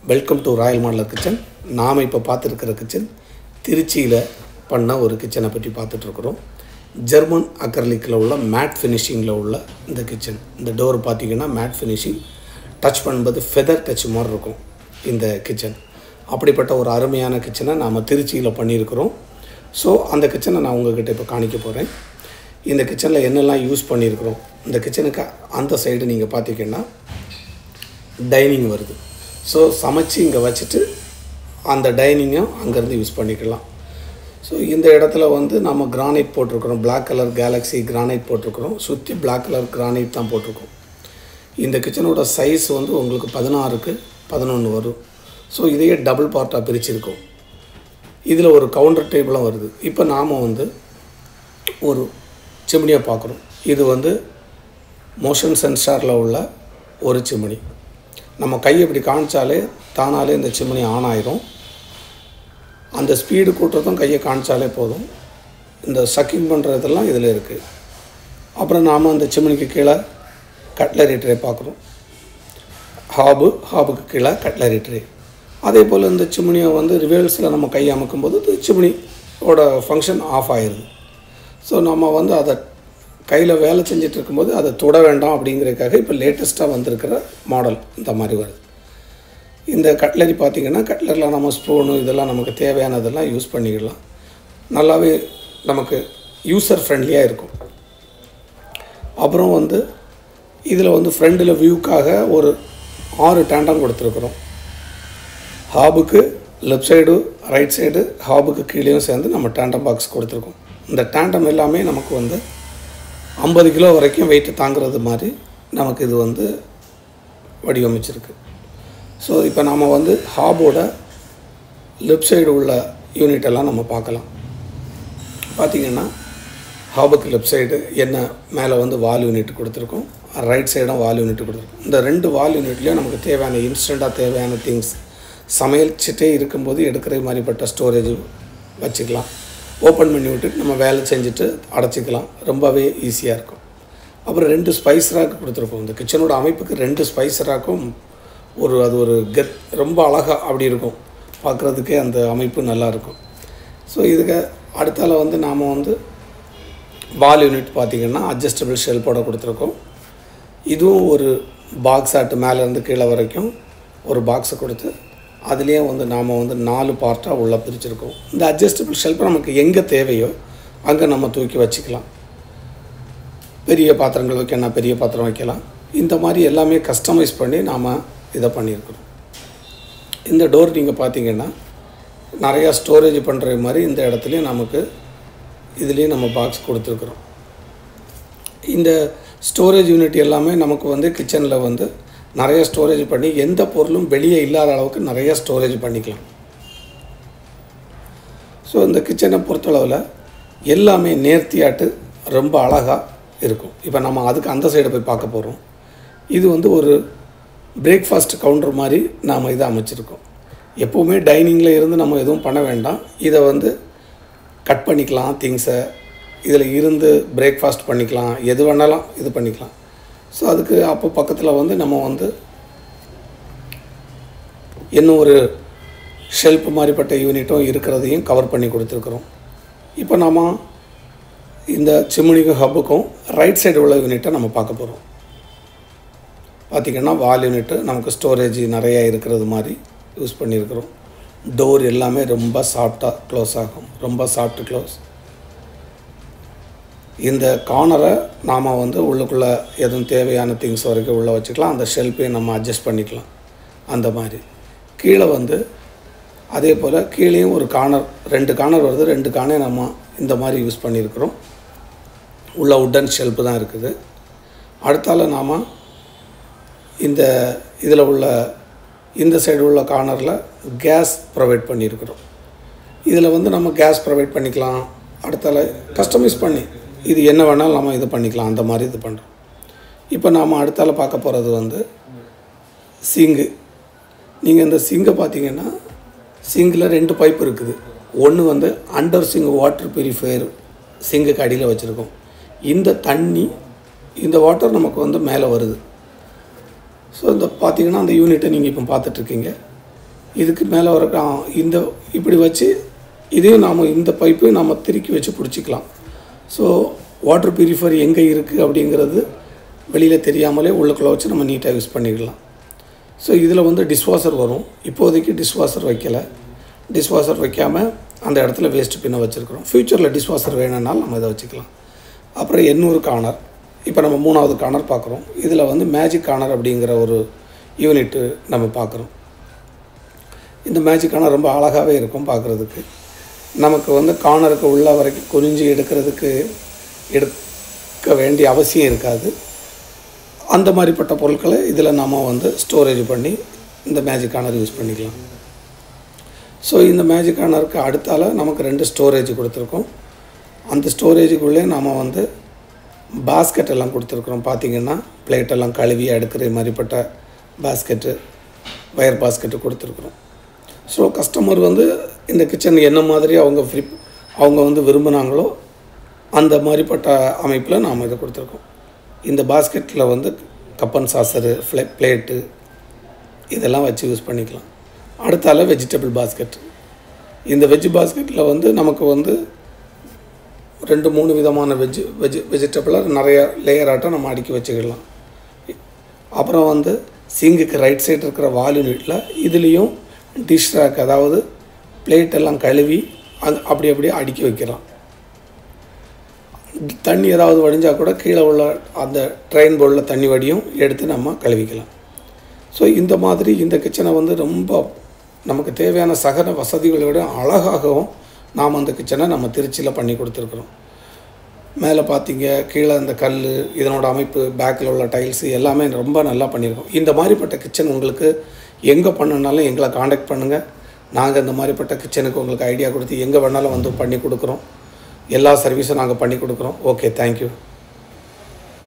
welcome to royal modular kitchen நாம் இப்போ பார்த்துருக்கிற kitchen திருச்சியில் பண்ண ஒரு கிச்சனை பற்றி பார்த்துட்ருக்குறோம் ஜெர்மன் அக்கர்லிக்கில் உள்ள மேட் ஃபினிஷிங்கில் உள்ள இந்த கிச்சன் இந்த டோர் பார்த்தீங்கன்னா மேட் ஃபினிஷிங் டச் பண்ணும்போது ஃபெதர் டச் மாதிரி இருக்கும் இந்த கிச்சன் அப்படிப்பட்ட ஒரு அருமையான கிச்சனை நாம் திருச்சியில் பண்ணியிருக்கிறோம் ஸோ அந்த கிச்சனை நான் உங்ககிட்ட இப்போ காணிக்க போகிறேன் இந்த கிச்சனில் என்னெல்லாம் யூஸ் பண்ணியிருக்கிறோம் இந்த கிச்சனுக்கு அந்த சைடு நீங்கள் பார்த்தீங்கன்னா டைனிங் வருது ஸோ சமைச்சு இங்கே வச்சுட்டு அந்த டைனிங்கும் அங்கேருந்து யூஸ் பண்ணிக்கலாம் ஸோ இந்த இடத்துல வந்து நம்ம கிரானைட் போட்டிருக்கிறோம் Black கலர் கேலக்ஸி கிரானைட் போட்டிருக்கிறோம் சுற்றி Black கலர் கிரானைட் தான் போட்டிருக்கோம் இந்த கிச்சனோட சைஸ் வந்து உங்களுக்கு பதினாறுக்கு பதினொன்று வரும் ஸோ இதையே டபுள் பார்ட்டாக பிரிச்சிருக்கோம் இதில் ஒரு கவுண்டர் டேபிளும் வருது இப்போ நாம் வந்து ஒரு சிம்னியை பார்க்குறோம் இது வந்து மோஷன் சென்சாரில் உள்ள ஒரு சிம்னி நம்ம கை இப்படி காமிச்சாலே தானாலே இந்த சிம்னி ஆன் ஆயிரும் அந்த ஸ்பீடு கூட்டுறதும் கையை காமிச்சாலே போதும் இந்த சக்கிங் பண்ணுறதெல்லாம் இதில் இருக்குது அப்புறம் நாம் அந்த சிம்னிக்கு கீழே கட்லரி ட்ரே பார்க்குறோம் ஹாபு ஹாபுக்கு கீழே கட்லரி ட்ரே அதே போல் இந்த சிம்னியை வந்து ரிவேல்ஸில் நம்ம கை அமைக்கும்போது இந்த சிம்னியோட ஃபங்க்ஷன் ஆஃப் ஆயிடுது ஸோ நம்ம வந்து அதை கையில் வேலை செஞ்சுட்டு இருக்கும்போது அதை தொட வேண்டாம் அப்படிங்கிறதுக்காக இப்போ லேட்டஸ்ட்டாக வந்திருக்கிற மாடல் இந்த மாதிரி வருது இந்த கட்லரி பார்த்திங்கன்னா கட்லரியில் நம்ம ஸ்பூனு இதெல்லாம் நமக்கு தேவையானதெல்லாம் யூஸ் பண்ணிக்கலாம் நல்லாவே நமக்கு யூசர் ஃப்ரெண்ட்லியாக இருக்கும் அப்புறம் வந்து இதில் வந்து ஃப்ரண்டில் வியூக்காக ஒரு ஆறு டேண்டம் கொடுத்துருக்குறோம் ஹாபுக்கு லெஃப்ட் சைடு ரைட் சைடு ஹாபுக்கு கீழேயும் சேர்ந்து நம்ம டேண்டம் பாக்ஸ் கொடுத்துருக்கோம் இந்த டேண்டம் எல்லாமே நமக்கு வந்து ஐம்பது கிலோ வரைக்கும் வெயிட் தாங்குறது மாதிரி நமக்கு இது வந்து வடிவமைச்சிருக்கு ஸோ இப்போ நாம் வந்து ஹாபோட லெஃப்ட் சைடு உள்ள யூனிட் எல்லாம் நம்ம பார்க்கலாம் பார்த்திங்கன்னா ஹாபுக்கு லெஃப்ட் சைடு என்ன மேலே வந்து வால் யூனிட் கொடுத்துருக்கோம் ரைட் சைடும் வால் யூனிட் கொடுத்துருக்கோம் இந்த ரெண்டு வால் யூனிட்லேயும் நமக்கு தேவையான இன்ஸ்டண்ட்டாக தேவையான திங்ஸ் சமையல்ச்சிட்டே இருக்கும்போது எடுக்கிற மாதிரிப்பட்ட ஸ்டோரேஜ் வச்சுக்கலாம் ஓப்பன் பண்ணி விட்டுட்டு நம்ம வேலை செஞ்சுட்டு அடைச்சிக்கலாம் ரொம்பவே ஈஸியாக இருக்கும் அப்புறம் ரெண்டு ஸ்பைஸ் ராக் கொடுத்துருக்கோம் இந்த கிச்சனோட அமைப்புக்கு ரெண்டு ஸ்பைஸ் ராக்கும் ஒரு அது ஒரு கெத் ரொம்ப அழகாக அப்படி இருக்கும் பார்க்குறதுக்கே அந்த அமைப்பு நல்லாயிருக்கும் ஸோ இதுக்கு அடுத்தால வந்து நாம் வந்து வால் யூனிட் பார்த்திங்கன்னா அட்ஜஸ்டபிள் ஷெல்ஃபோட கொடுத்துருக்கோம் இதுவும் ஒரு பாக்ஸ் ஆட்டு மேலேருந்து கீழே வரைக்கும் ஒரு பாக்ஸை கொடுத்து அதுலேயும் வந்து நாம் வந்து நாலு பார்ட்டாக உள்ளே பிரிச்சிருக்கோம் இந்த அட்ஜஸ்டபிள் ஷெல்ஃபை நமக்கு எங்கே தேவையோ அங்கே நம்ம தூக்கி வச்சுக்கலாம் பெரிய பாத்திரங்கள் வைக்கணும்னா பெரிய பாத்திரம் வைக்கலாம் இந்த மாதிரி எல்லாமே கஸ்டமைஸ் பண்ணி நாம் இதை பண்ணியிருக்கிறோம் இந்த டோர் நீங்கள் பார்த்தீங்கன்னா நிறையா ஸ்டோரேஜ் பண்ணுற மாதிரி இந்த இடத்துலையும் நமக்கு இதுலேயும் நம்ம பாக்ஸ் கொடுத்துருக்குறோம் இந்த ஸ்டோரேஜ் யூனிட் எல்லாமே நமக்கு வந்து கிச்சனில் வந்து நிறைய ஸ்டோரேஜ் பண்ணி எந்த பொருளும் வெளியே இல்லாத அளவுக்கு நிறைய ஸ்டோரேஜ் பண்ணிக்கலாம் ஸோ இந்த கிச்சனை பொறுத்தளவில் எல்லாமே நேர்த்தியாட்டு ரொம்ப அழகாக இருக்கும் இப்போ நம்ம அதுக்கு அந்த சைடை போய் பார்க்க போகிறோம் இது வந்து ஒரு பிரேக்ஃபாஸ்ட் கவுண்டர் மாதிரி நாம் இதை அமைச்சிருக்கோம் எப்போவுமே டைனிங்கில் இருந்து நம்ம எதுவும் பண்ண வேண்டாம் இதை வந்து கட் பண்ணிக்கலாம் திங்ஸை இதில் இருந்து பிரேக்ஃபாஸ்ட் பண்ணிக்கலாம் எது வேணாலும் இது பண்ணிக்கலாம் ஸோ அதுக்கு அப்போ பக்கத்தில் வந்து நம்ம வந்து இன்னும் ஒரு ஷெல்ஃப் மாதிரிப்பட்ட யூனிட்டும் இருக்கிறதையும் கவர் பண்ணி கொடுத்துருக்குறோம் இப்போ நாம் இந்த சிம்னிக்கும் ஹப்புக்கும் ரைட் சைடு உள்ள யூனிட்டை நம்ம பார்க்க போகிறோம் பார்த்திங்கன்னா வால் யூனிட்டு நமக்கு ஸ்டோரேஜ் நிறையா இருக்கிறது மாதிரி யூஸ் பண்ணியிருக்கிறோம் டோர் எல்லாமே ரொம்ப சாஃப்டாக க்ளோஸ் ஆகும் ரொம்ப சாஃப்ட் க்ளோஸ் இந்த கார்னரை நாம் வந்து உள்ளுக்குள்ளே எதுவும் தேவையான திங்ஸ் வரைக்கும் உள்ளே வச்சுக்கலாம் அந்த ஷெல்ஃபையும் நம்ம அட்ஜஸ்ட் பண்ணிக்கலாம் அந்த மாதிரி கீழே வந்து அதே போல் கீழேயும் ஒரு கார்னர் ரெண்டு கார்னர் வருது ரெண்டு கார்னர் நம்ம இந்த மாதிரி யூஸ் பண்ணியிருக்கிறோம் உள்ள உட்டன் ஷெல்ஃபு தான் இருக்குது அடுத்தால நாம் இந்த இதில் உள்ள இந்த சைடு உள்ள கார்னரில் கேஸ் ப்ரொவைட் பண்ணியிருக்கிறோம் இதில் வந்து நம்ம கேஸ் ப்ரொவைட் பண்ணிக்கலாம் அடுத்தால கஸ்டமைஸ் பண்ணி இது என்ன வேணாலும் நம்ம இது பண்ணிக்கலாம் அந்த மாதிரி இது பண்ணுறோம் இப்போ நாம் அடுத்தால பார்க்க போகிறது வந்து சிங்கு நீங்கள் இந்த சிங்கை பார்த்தீங்கன்னா சிங்கில் ரெண்டு பைப் இருக்குது ஒன்று வந்து அண்டர் சிங்க் வாட்டர் பியூரிஃபையர் சிங்குக்கு அடியில் வச்சுருக்கோம் இந்த தண்ணி இந்த வாட்டர் நமக்கு வந்து மேலே வருது ஸோ இந்த பார்த்தீங்கன்னா அந்த யூனிட்டை நீங்கள் இப்போ பார்த்துட்ருக்கீங்க இதுக்கு மேலே வர ஆ, இந்த இப்படி வச்சு இதையும் நாம் இந்த பைப்பையும் நாம் திருக்கி வச்சு பிடிச்சிக்கலாம் ஸோ வாட்டர் பியூரிஃபையர் எங்கே இருக்குது அப்படிங்கிறது வெளியில் தெரியாமலே உள்ளுக்குள்ளே வச்சு நம்ம நீட்டாக யூஸ் பண்ணிக்கலாம் ஸோ இதில் வந்து டிஷ்வாஷர் வரும் இப்போதைக்கு டிஷ்வாஷர் வைக்கலை டிஷ்வாஷர் வைக்காமல் அந்த இடத்துல வேஸ்ட் பின்ன வச்சுருக்குறோம் ஃப்யூச்சரில் டிஷ்வாஷர் வேணும்னாலும் நம்ம இதை வச்சுக்கலாம் அப்புறம் எண்ணூறு கார்னர் இப்போ நம்ம மூணாவது கார்னர் பார்க்குறோம் இதில் வந்து மேஜிக் கார்னர் அப்படிங்கிற ஒரு யூனிட்டு நம்ம பார்க்குறோம் இந்த மேஜிக் கார்னர் ரொம்ப அழகாகவே இருக்கும் பார்க்குறதுக்கு நமக்கு வந்து கார்னருக்கு உள்ள வரைக்கும் குறிஞ்சி எடுக்கிறதுக்கு எடுக்க வேண்டிய அவசியம் இருக்காது அந்த மாதிரிப்பட்ட பொருட்களை இதில் நம்ம வந்து ஸ்டோரேஜ் பண்ணி இந்த மேஜிக் கார்னர் யூஸ் பண்ணிக்கலாம் ஸோ இந்த மேஜிக் கார்னருக்கு அடுத்தால நமக்கு ரெண்டு ஸ்டோரேஜ் கொடுத்துருக்கோம் அந்த ஸ்டோரேஜுக்குள்ளே நாம் வந்து பாஸ்கெட் எல்லாம் கொடுத்துருக்குறோம் பார்த்தீங்கன்னா பிளேட் எல்லாம் கழுவி அடுக்கிற மாதிரிப்பட்ட பாஸ்கெட்டு வயர் பாஸ்கெட்டு கொடுத்துருக்குறோம் ஸோ கஸ்டமர் வந்து இந்த கிச்சன் என்ன மாதிரி அவங்க ஃப்ரீ அவங்க வந்து விரும்பினாங்களோ அந்த மாதிரிப்பட்ட அமைப்பில் நாம் இதை கொடுத்துருக்கோம் இந்த பாஸ்கெட்டில் வந்து கப்பன் சாசரு ஃப்ளே பிளேட்டு இதெல்லாம் வச்சு யூஸ் பண்ணிக்கலாம் அடுத்தால வெஜிடபிள் பாஸ்கெட் இந்த வெஜ் பாஸ்கெட்டில் வந்து நமக்கு வந்து ரெண்டு மூணு விதமான வெஜ் வெஜ் வெஜிடபிளை நிறைய லேயர் ஆட்டம் நம்ம அடுக்கி வச்சுக்கலாம் அப்புறம் வந்து சிங்குக்கு ரைட் சைடு இருக்கிற வால் யூனிட்டில் இதுலேயும் டிஷ் ரேக் அதாவது பிளேட் எல்லாம் கழுவி அது அப்படி அப்படியே அடுக்கி வைக்கலாம் தண்ணி ஏதாவது வடிஞ்சால் கூட கீழே உள்ள அந்த ட்ரெயின் போர்டில் தண்ணி வடியும் எடுத்து நம்ம கழுவிக்கலாம் ஸோ இந்த மாதிரி இந்த கிச்சனை வந்து ரொம்ப நமக்கு தேவையான சகல வசதிகளோட அழகாகவும் நாம் அந்த கிச்சனை நம்ம திருச்சியில் பண்ணி கொடுத்துருக்குறோம் மேலே பார்த்தீங்க கீழே இந்த கல் இதனோட அமைப்பு பேக்கில் உள்ள டைல்ஸு எல்லாமே ரொம்ப நல்லா பண்ணியிருக்கோம் இந்த மாதிரிப்பட்ட கிச்சன் உங்களுக்கு எங்கே பண்ணனாலும் எங்களை காண்டாக்ட் பண்ணுங்கள் நாங்கள் இந்த மாதிரிப்பட்ட கிச்சனுக்கு உங்களுக்கு ஐடியா கொடுத்து எங்கே வேணாலும் வந்து பண்ணி கொடுக்குறோம் எல்லா சர்வீஸும் நாங்கள் பண்ணி கொடுக்குறோம் ஓகே தேங்க்யூ